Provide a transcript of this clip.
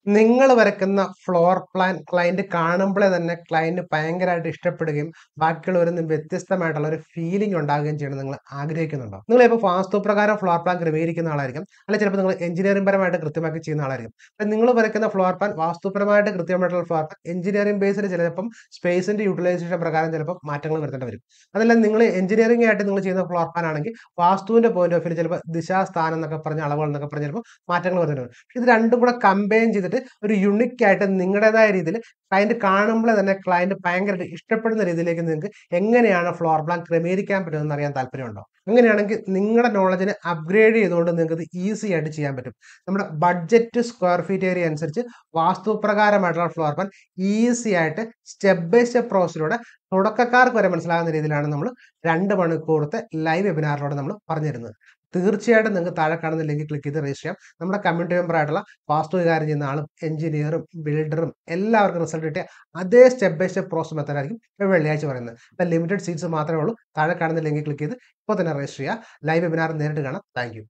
നിങ്ങൾ വരയ്ക്കുന്ന floor plan client കാണുമ്പോഴേ തന്നെ ക്ലയന്റ് ഭയങ്കരമായിട്ട് ഇഷ്ടപ്പെടുകയും ബാക്കിയുള്ളവരിൽ നിന്ന് വ്യത്യസ്തമായിട്ടുള്ള ഒരു ഫീലിംഗ് ഉണ്ടാകുകയും ചെയ്യണം നിങ്ങൾ ആഗ്രഹിക്കുന്നുണ്ടോ നിങ്ങൾ ഇപ്പോൾ വാസ്തുപ്രകാരം ഫ്ലോർ പ്ലാൻ ക്രമീകരിക്കുന്ന ആളായിരിക്കും അല്ലെങ്കിൽ ചിലപ്പോൾ നിങ്ങൾ എഞ്ചിനീയറിംഗ് പരമായിട്ട് കൃത്യമാക്കി ചെയ്യുന്ന ആളായിരിക്കും അപ്പം നിങ്ങൾ വരയ്ക്കുന്ന ഫ്ലോർ പ്ലാൻ വാസ്തുപരമായിട്ട് കൃത്യമായിട്ടുള്ള ഫ്ലോർ പ്ലാൻ എഞ്ചിനീയറിംഗ് ബേസിൽ ചിലപ്പം സ്പേസിന്റെ യൂട്ടിലൈസേഷൻ പ്രകാരം ചിലപ്പോൾ മാറ്റങ്ങൾ വരുത്തേണ്ടി വരും അതല്ല നിങ്ങൾ എഞ്ചിനീയറിംഗ് ആയിട്ട് നിങ്ങൾ ചെയ്യുന്ന ഫ്ലോർ പ്ലാൻ ആണെങ്കിൽ വാസ്തുവിന്റെ പോയിന്റ് ഓഫ് വ്യൂ ചിലപ്പോൾ ദിശാസ്ഥാനം എന്നൊക്കെ പറഞ്ഞ അളവുകൾ എന്നൊക്കെ പറഞ്ഞ് ചിലപ്പോൾ മാറ്റങ്ങൾ വരുന്നുണ്ട് പക്ഷേ ഇത് രണ്ടും കൂടെ കമ്പൈൻ ചെയ്തിട്ട് ഒരു യുണിക് ആയിട്ട് നിങ്ങളുടേതായ രീതിയിൽ ക്ലയന്റ് കാണുമ്പോൾ തന്നെ ക്ലയന്റ് ഭയങ്കരമായിട്ട് ഇഷ്ടപ്പെടുന്ന രീതിയിലേക്ക് നിങ്ങൾക്ക് എങ്ങനെയാണ് ഫ്ലോർ പ്ലാൻ ക്രമീകരിക്കാൻ പറ്റുമെന്ന് അറിയാൻ താല്പര്യമുണ്ടോ അങ്ങനെയാണെങ്കിൽ നിങ്ങളുടെ നോളജിനെ അപ്ഗ്രേഡ് ചെയ്തുകൊണ്ട് നിങ്ങൾക്ക് ഇത് ഈസി ആയിട്ട് ചെയ്യാൻ പറ്റും നമ്മുടെ ബഡ്ജറ്റ് സ്ക്വയർ ഫീറ്റ് ഏരിയ അനുസരിച്ച് വാസ്തുപ്രകാരമായിട്ടുള്ള ഫ്ലോർ പ്ലാൻ ഈസി ആയിട്ട് സ്റ്റെപ്പ് ബൈ സ്റ്റെപ്പ് പ്രോസസ്സിലൂടെ തുടക്കക്കാർക്ക് വരെ മനസ്സിലാകുന്ന രീതിയിലാണ് നമ്മൾ രണ്ട് മണിക്കൂറത്തെ ലൈവ് വെബിനാറിലൂടെ നമ്മൾ പറഞ്ഞിരുന്നത് തീർച്ചയായിട്ടും നിങ്ങൾക്ക് താഴെ കാണുന്ന ലിങ്ക് ക്ലിക്ക് ചെയ്ത് രജിസ്റ്റർ ചെയ്യാം നമ്മുടെ കമ്മ്യൂണിറ്റി മെമ്പർ ആയിട്ടുള്ള വാസ്തു വികാരം ചെയ്യുന്ന ആളും എഞ്ചിനീയറും ബിൽഡറും എല്ലാവർക്കും റിസൾട്ട് കിട്ടിയ അതേ സ്റ്റെപ്പ് ബൈ സ്റ്റെപ്പ് പ്രോസസ് മെത്തേഡായിരിക്കും ഇപ്പോൾ വെള്ളിയാഴ്ച പറയുന്നത് അപ്പം ലിമിറ്റഡ് സീറ്റ്സ് മാത്രമേ ഉള്ളൂ താഴെ കാണുന്ന ലിങ്ക് ക്ലിക്ക് ചെയ്ത് ഇപ്പോൾ തന്നെ രജിസ്റ്റർ ചെയ്യുക ലൈവ് വെബിനാർ നേരിട്ട് കാണാം താങ്ക്